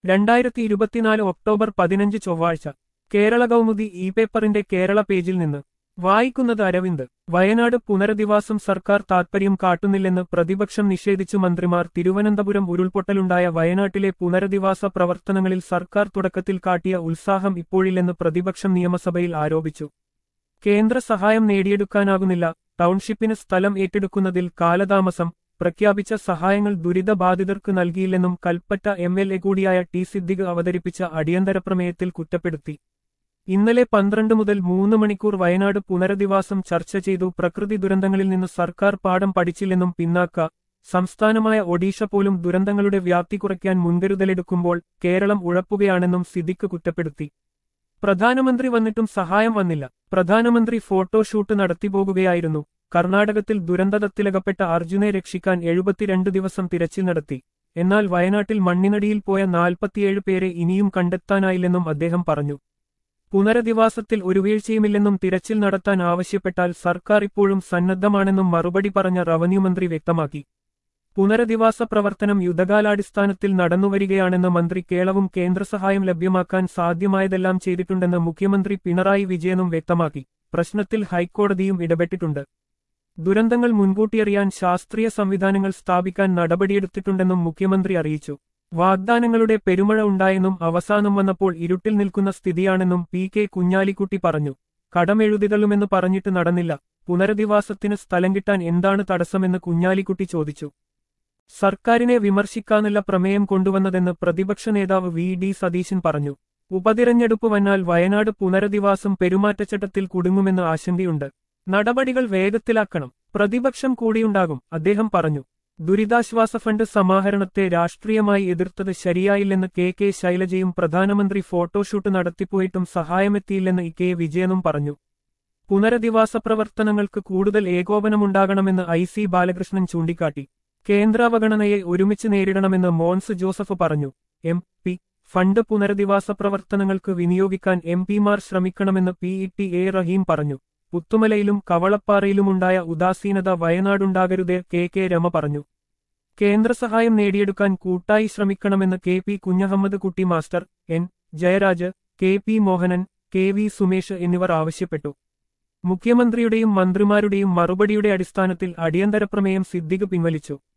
രണ്ടായിരത്തി ഇരുപത്തിനാല് ഒക്ടോബർ പതിനഞ്ച് ചൊവ്വാഴ്ച കേരള കൗമുദി ഇ പേപ്പറിന്റെ കേരള പേജിൽ നിന്ന് വായിക്കുന്നത് അരവിന്ദ് വയനാട് പുനരധിവാസം സർക്കാർ താൽപര്യം കാട്ടുന്നില്ലെന്ന് പ്രതിപക്ഷം നിഷേധിച്ചു മന്ത്രിമാർ തിരുവനന്തപുരം ഉരുൾപൊട്ടലുണ്ടായ വയനാട്ടിലെ പുനരധിവാസ പ്രവർത്തനങ്ങളിൽ സർക്കാർ തുടക്കത്തിൽ കാട്ടിയ ഉത്സാഹം ഇപ്പോഴില്ലെന്ന് പ്രതിപക്ഷം നിയമസഭയിൽ ആരോപിച്ചു കേന്ദ്ര സഹായം നേടിയെടുക്കാനാകുന്നില്ല ടൗൺഷിപ്പിന് സ്ഥലം ഏറ്റെടുക്കുന്നതിൽ കാലതാമസം പ്രഖ്യാപിച്ച സഹായങ്ങൾ ദുരിതബാധിതർക്ക് നൽകിയില്ലെന്നും കൽപ്പറ്റ എം എൽ എ കൂടിയായ ടി സിദ്ദിഖ് അവതരിപ്പിച്ച അടിയന്തര പ്രമേയത്തിൽ കുറ്റപ്പെടുത്തി ഇന്നലെ പന്ത്രണ്ട് മുതൽ മൂന്ന് മണിക്കൂർ വയനാട് പുനരധിവാസം ചർച്ച ചെയ്തു പ്രകൃതി ദുരന്തങ്ങളിൽ നിന്ന് സർക്കാർ പാഠം പഠിച്ചില്ലെന്നും പിന്നാക്ക സംസ്ഥാനമായ ഒഡീഷ പോലും ദുരന്തങ്ങളുടെ വ്യാപ്തി കുറയ്ക്കാൻ മുൻകരുതലെടുക്കുമ്പോൾ കേരളം ഉഴപ്പുകയാണെന്നും സിദ്ദിഖ് കുറ്റപ്പെടുത്തി പ്രധാനമന്ത്രി വന്നിട്ടും സഹായം വന്നില്ല പ്രധാനമന്ത്രി ഫോട്ടോഷൂട്ട് നടത്തിപ്പോകുകയായിരുന്നു കർണാടകത്തിൽ ദുരന്തത്തിലകപ്പെട്ട അർജുനെ രക്ഷിക്കാൻ എഴുപത്തിരണ്ട് ദിവസം തിരച്ചിൽ നടത്തി എന്നാൽ വയനാട്ടിൽ മണ്ണിനടിയിൽ പോയ നാൽപ്പത്തിയേഴ് പേരെ ഇനിയും കണ്ടെത്താനായില്ലെന്നും അദ്ദേഹം പറഞ്ഞു പുനരധിവാസത്തിൽ ഒരു വീഴ്ചയുമില്ലെന്നും തിരച്ചിൽ നടത്താൻ ആവശ്യപ്പെട്ടാൽ സർക്കാർ ഇപ്പോഴും സന്നദ്ധമാണെന്നും മറുപടി പറഞ്ഞ റവന്യൂ മന്ത്രി വ്യക്തമാക്കി പുനരധിവാസ പ്രവർത്തനം യുദ്ധകാലാടിസ്ഥാനത്തിൽ നടന്നുവരികയാണെന്ന് മന്ത്രി കേളവും കേന്ദ്രസഹായം ലഭ്യമാക്കാൻ സാധ്യമായതെല്ലാം ചെയ്തിട്ടുണ്ടെന്ന് മുഖ്യമന്ത്രി പിണറായി വിജയനും വ്യക്തമാക്കി പ്രശ്നത്തിൽ ഹൈക്കോടതിയും ഇടപെട്ടിട്ടുണ്ട് ദുരന്തങ്ങൾ മുൻകൂട്ടിയറിയാൻ ശാസ്ത്രീയ സംവിധാനങ്ങൾ സ്ഥാപിക്കാൻ നടപടിയെടുത്തിട്ടുണ്ടെന്നും മുഖ്യമന്ത്രി അറിയിച്ചു വാഗ്ദാനങ്ങളുടെ പെരുമഴ ഉണ്ടായെന്നും അവസാനം വന്നപ്പോൾ ഇരുട്ടിൽ നിൽക്കുന്ന സ്ഥിതിയാണെന്നും പി കെ കുഞ്ഞാലിക്കുട്ടി പറഞ്ഞു കടമെഴുതിതള്ളുമെന്ന് പറഞ്ഞിട്ട് നടന്നില്ല പുനരധിവാസത്തിന് സ്ഥലം കിട്ടാൻ എന്താണ് തടസ്സമെന്ന് കുഞ്ഞാലിക്കുട്ടി ചോദിച്ചു സർക്കാരിനെ വിമർശിക്കാനുള്ള പ്രമേയം കൊണ്ടുവന്നതെന്ന് പ്രതിപക്ഷ നേതാവ് വി ഡി സതീശൻ പറഞ്ഞു ഉപതിരഞ്ഞെടുപ്പ് വന്നാൽ വയനാട് പുനരധിവാസം പെരുമാറ്റച്ചട്ടത്തിൽ കുടുങ്ങുമെന്ന് ആശങ്കയുണ്ട് നടപടികൾ വേഗത്തിലാക്കണം പ്രതിപക്ഷം കൂടിയുണ്ടാകും അദ്ദേഹം പറഞ്ഞു ദുരിതാശ്വാസ ഫണ്ട് സമാഹരണത്തെ രാഷ്ട്രീയമായി എതിർത്തത് ശരിയായില്ലെന്ന് കെ കെ ശൈലജയും പ്രധാനമന്ത്രി ഫോട്ടോഷൂട്ട് നടത്തിപ്പോയിട്ടും സഹായമെത്തിയില്ലെന്ന് ഇ കെ വിജയനും പറഞ്ഞു പുനരധിവാസ പ്രവർത്തനങ്ങൾക്ക് കൂടുതൽ ഏകോപനമുണ്ടാകണമെന്ന് ഐ സി ബാലകൃഷ്ണൻ ചൂണ്ടിക്കാട്ടി കേന്ദ്രാവഗണനയെ ഒരുമിച്ച് നേരിടണമെന്ന് മോൻസ് ജോസഫ് പറഞ്ഞു എം പി ഫണ്ട് പുനരധിവാസ പ്രവർത്തനങ്ങൾക്ക് വിനിയോഗിക്കാൻ എം പിമാർ ശ്രമിക്കണമെന്ന് P E T A Rahim പറഞ്ഞു പുത്തുമലയിലും കവളപ്പാറയിലുമുണ്ടായ ഉദാസീനത വയനാടുണ്ടാകരുതേ കെ കെ രമ പറഞ്ഞു കേന്ദ്രസഹായം നേടിയെടുക്കാൻ കൂട്ടായി ശ്രമിക്കണമെന്ന് K P Kunhahammad Kutty master N Jayaraj K P Mohanan K V Sumesh എന്നിവർ ആവശ്യപ്പെട്ടു മുഖ്യമന്ത്രിയുടെയും മന്ത്രിമാരുടെയും മറുപടിയുടെ അടിസ്ഥാനത്തിൽ അടിയന്തര പ്രമേയം സിദ്ദിഖ് പിൻവലിച്ചു